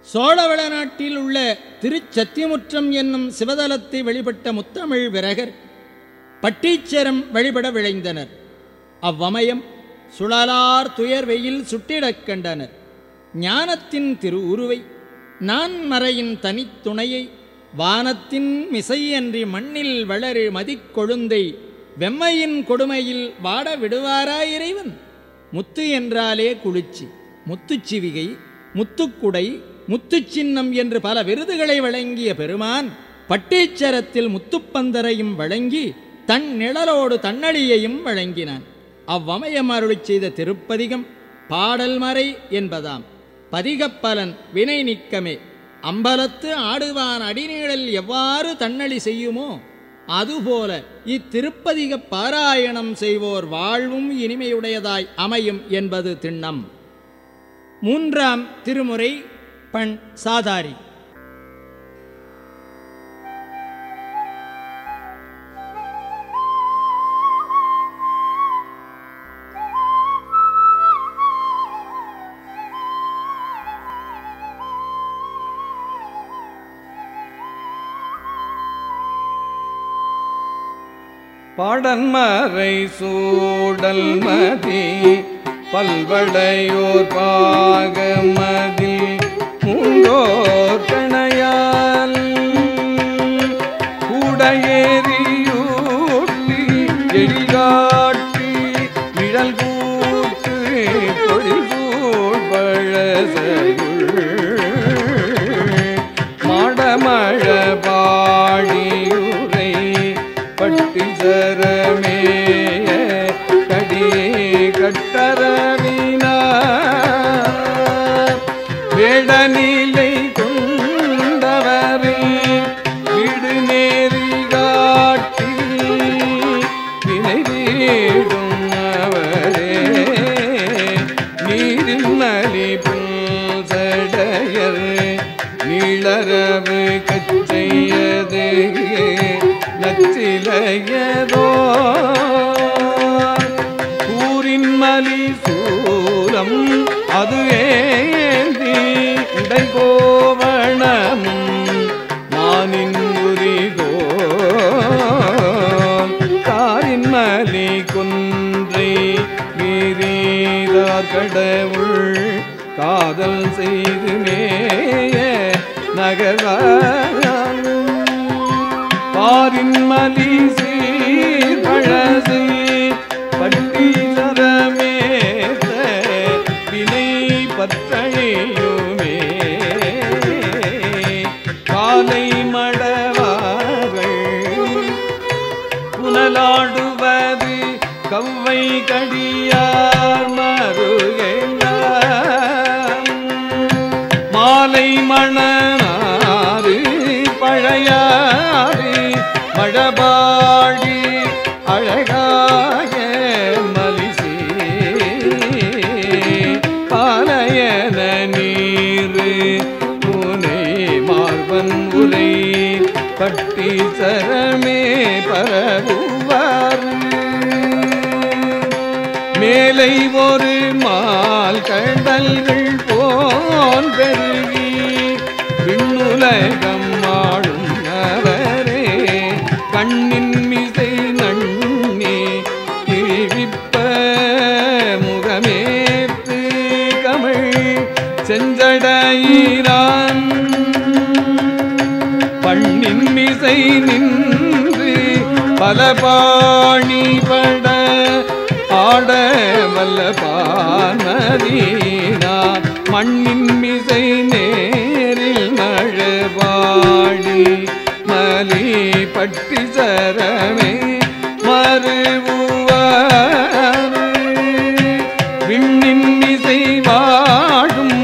சோழவள நாட்டில் உள்ள திருச்சத்தியமுற்றம் என்னும் சிவதலத்தை வழிபட்ட முத்தமிழ் விரகர் பட்டீச்சரம் வழிபட விளைந்தனர் அவ்வமயம் சுழலார் துயர் வெயில் சுட்டிடக் கண்டனர் ஞானத்தின் திரு உருவை நான் மறையின் தனித்துணையை வானத்தின் மிசையன்றி மண்ணில் வளரு மதிக்கொழுந்தை வெம்மையின் கொடுமையில் வாட விடுவாரா இறைவன் முத்து என்றாலே குளிர்ச்சி முத்துச்சிவிகை முத்துக்குடை முத்துச்சின்னம் என்று பல விருதுகளை வழங்கிய பெருமான் பட்டீச்சரத்தில் முத்துப்பந்தரையும் வழங்கி தன் நிழலோடு தன்னழியையும் வழங்கினான் அவ்வமயம் அருளிச் செய்த திருப்பதிகம் பாடல் மறை என்பதாம் பதிகப்பலன் வினை நிக்கமே அம்பலத்து ஆடுவான் அடிநீழல் எவ்வாறு தன்னழி செய்யுமோ அதுபோல இத்திருப்பதிக பாராயணம் செய்வோர் வாழ்வும் இனிமையுடையதாய் அமையும் என்பது திண்ணம் மூன்றாம் திருமுறை பண் சாதாரி பாடன்மறை சூடல் மதி பல்வடையோர் பாகமதில் மூன்றோர் கணையால் கூடையேறியூட்டி எழிகாட்டி நிழல் கூட்டு பொழில் பழசையுள் மாடமழ பாடியுரை பட்டி சரமேய கடி கட்டரவினா வேடநிலை கொண்டவரை வீடு நேரி காட்டி வினை வீடும் அவரே நீரில் நலிப்பும் சடையர் நீளரவு கச்சையது நச்சிலையதோ கூரின் மலி சூலம் அது ஏந்தி இடைகோவணமும் மானின் உரிதோ காரின் மலி கொன்றை வீரீதார் கடவுள் காதல் செய்து மேய நகர்வான் பாரின் மலி சீர் பழசை பட்டி சரமேத்த வினை பற்றழையுமே காலை மடவார்கள் புனலாடுவது கவ்வை கடியார் மருகெல்லாம் மாலை மணனாறு பழையாறு மழபாடி அழகாய மலிசே பாலையன நீர் புனை மார்பன் உரை பட்டி சரமே பரவுவார் மேலை ஒரு மால் கடல்கள் போல் பெருகி விண்ணுலகம் ஆளும் அவரே கண்ணின் மிசை நன்னே கிழிவிப்ப முகமேத்து கமிழ் செஞ்சடையிறான் பண்ணின் மிசை நின்று பல பாணி பட ஆட வல்ல பானதீனா மண்ணின் மிசை நேரில் மழபாடி மலி பட்டி சரமே மறுவார் விண்ணின் இசை வாழும்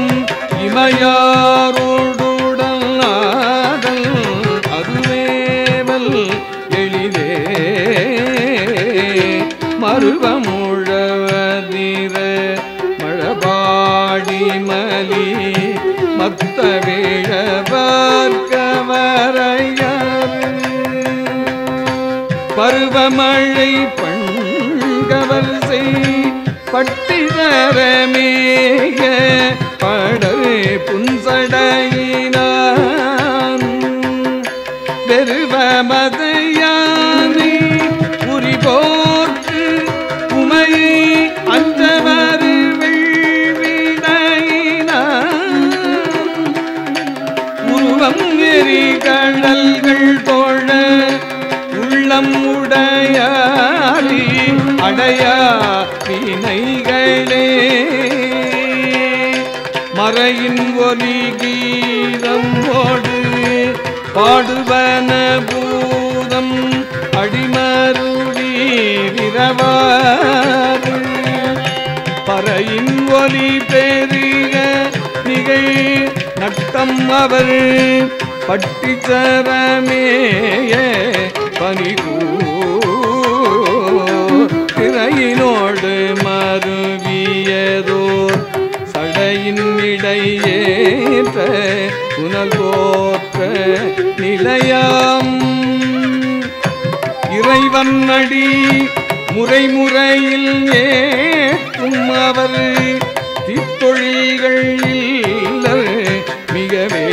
இமையாரோடுடல் நாதல் அதுவேவல் எளிதே மருவமுழவதிர மழபாடி மலி மத்த பருவமழை பண்கவல் செய் பட்டிதரமேக படவே புன்சடையே மறையின் ஒலி கீதம் ஓடு பாடுவன பூதம் அடிமருளி விரவாறு பறையின் ஒலி பெருக நிகழ் நட்டம் அவர் பட்டிச்சரமேய பனிகூ திரையினோடு மருவியதோர் சடையின் இடையேற்ற புனல் போற்ற நிலையம் இறைவன் அடி முறைமுறையில் ஏற்றும் அவர் தீத்தொழில்கள் இல்லர் மிகவே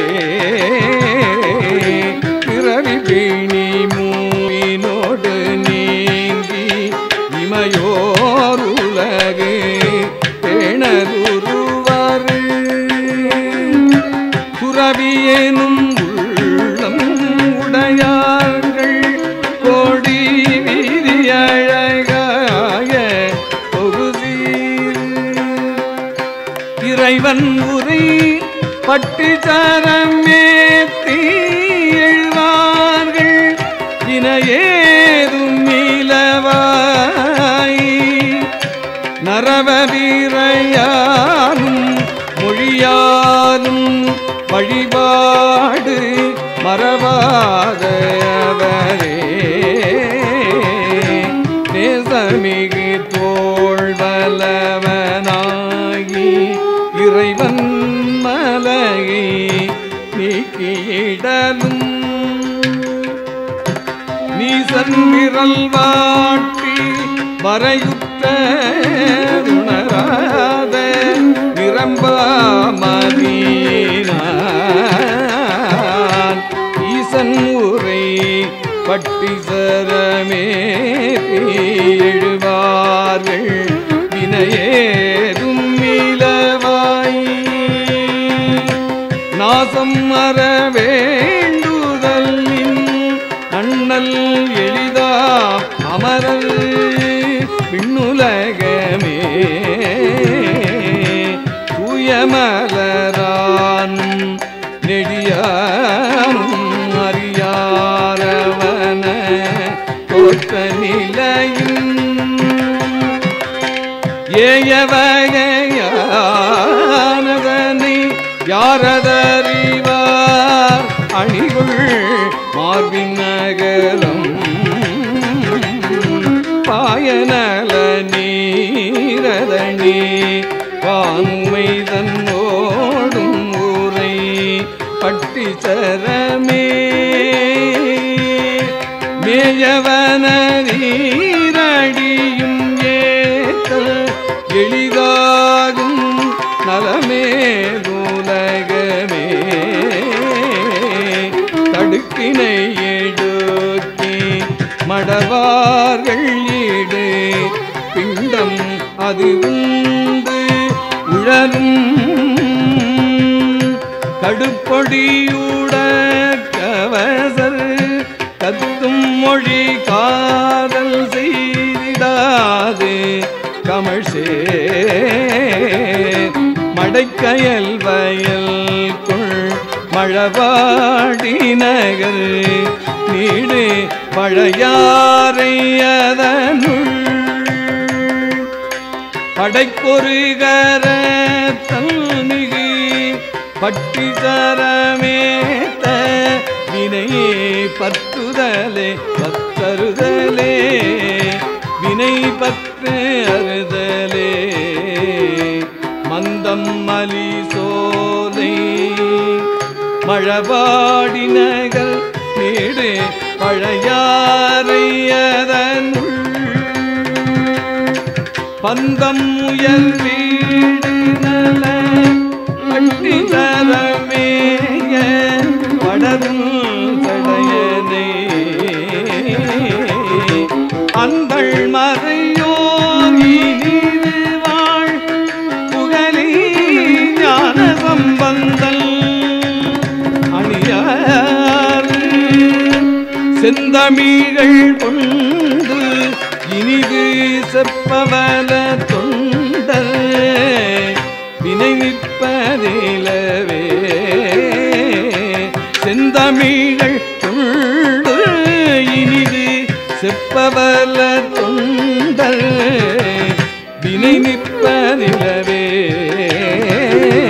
பிறவி பேணி மூவினோடு நீங்கி இமையோர் உலகு பேணருவாரு துறவியேனும் உள்ளம் உடையார்கள் கோடி வீதி அழகாய தொகுதீர் இறைவன் உரை பட்டு சாரமேத்தி எழுவார்கள் இனையேதும் நீலவாய் நரவ வீரையாலும் மொழியாலும் வழிபாடு மறவாதவரே நேசமிகு தோழ்வலவனாகி இறைவன் மலையை நீக்கியிடலும் நீசன் விரல் வாட்டி வரையுற்ற உணராத நிரம்பாமதீனான் ஈசன் உரை பட்டி சரமே எழுவார்கள் வினையேதும் மீளவாய் நாசம் மற வேண்டுதல் நின் அண்ணல் எளிதா அமரல் விண்ணுலகமே தூயமலரான் நெடியானும் அறியாரவன தோற்ற நிலையும் ஏயவகையானதனை யாரதறிவார் அணிகுள் மார்பின் நகலம் பாயநல நீரதனி வான்மை தன்னோடும் ஊரை பட்டி சரமே மேயவனீரடியும் ஏத்தல் எளிதாகும் நலமே நூலகமே தடுக்கினை எடுக்கி மடவார்கள் ஈடு பிண்டம் அது உண்டு உழலும் கடுப்பொடியூட கவசர் கத்தும் மொழி காதல் செய்திடாது கமழ்சே மடைக்கயல் வயல் கொள் மழவாடி நகர் நீடு பழையாறை அதனுள் படைப்பொருகர தல்மிகு பட்டி சரமேத்த வினையே பற்றுதலே பத்தருதலே வினை பற்று அறுதலே மந்தம் மலி சோலை மழபாடி நகர் நீடு பழையாறையதனுள் பந்தம் உயர் வீடு நல பட்டி தரமேய படரும் தடையனே அந்தள் மறையோனி வாழ் புகழி ஞான சம்பந்தல் அணியார் செந்தமிழ்கள் கொண்டு இனிது செப்பவல தொண்டர் வினை நிற்பதிலவே செந்தமிழ்கள் கொண்டு இனிது செப்பவல தொண்டர் வினை நிற்பதிலவே